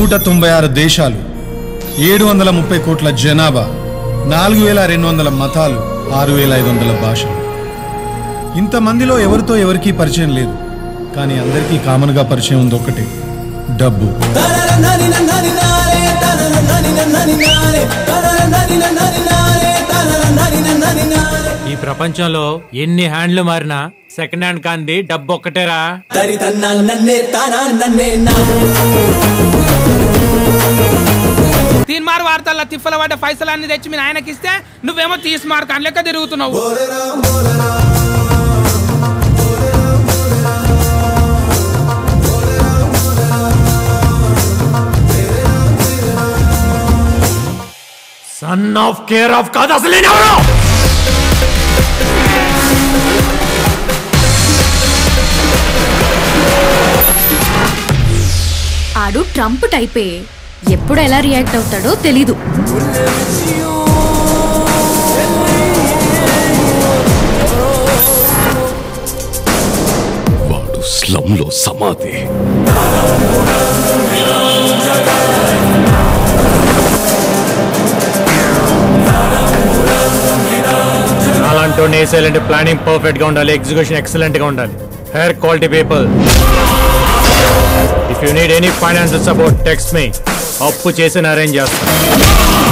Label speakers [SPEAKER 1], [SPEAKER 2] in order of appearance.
[SPEAKER 1] నూట తొంభై ఆరు దేశాలు ఏడు వందల ముప్పై కోట్ల జనాభా నాలుగు వేల రెండు వందల మతాలు ఆరు వేల ఐదు వందల భాషలు ఇంతమందిలో ఎవరితో ఎవరికీ పరిచయం లేదు కానీ అందరికీ కామన్గా పరిచయం ఉంది ఒకటే డబ్బు
[SPEAKER 2] ఈ ప్రపంచంలో ఎన్ని హ్యాండ్లు మారినా సెకండ్ హ్యాండ్ కాంది డబ్బు ఒక్కటేరా
[SPEAKER 3] తీన్మార్ వార్తల్లో తిప్పల పడ్డ పైసలన్నీ తెచ్చి మీ నాయనకి ఇస్తే నువ్వేమో తీసిమార్ కాని లెక్క తిరుగుతున్నావు
[SPEAKER 2] సన్ ఆఫ్ కేర్ ఆఫ్ కాదు అసలు ఎవరు
[SPEAKER 4] ఆడు ట్రంప్ టైపే ఎప్పుడు ఎలా రియాక్ట్ అవుతాడో తెలీదు
[SPEAKER 5] వాడు స్లంలో సమాధి
[SPEAKER 2] అలాంటి వేసేయాలంటే ప్లానింగ్ పర్ఫెక్ట్ గా ఉండాలి ఎగ్జిక్యూషన్ ఎక్సలెంట్ గా ఉండాలి hire quality people if you need any financial support text me అప్పు చేసి అరేంజ్ చేస్తాను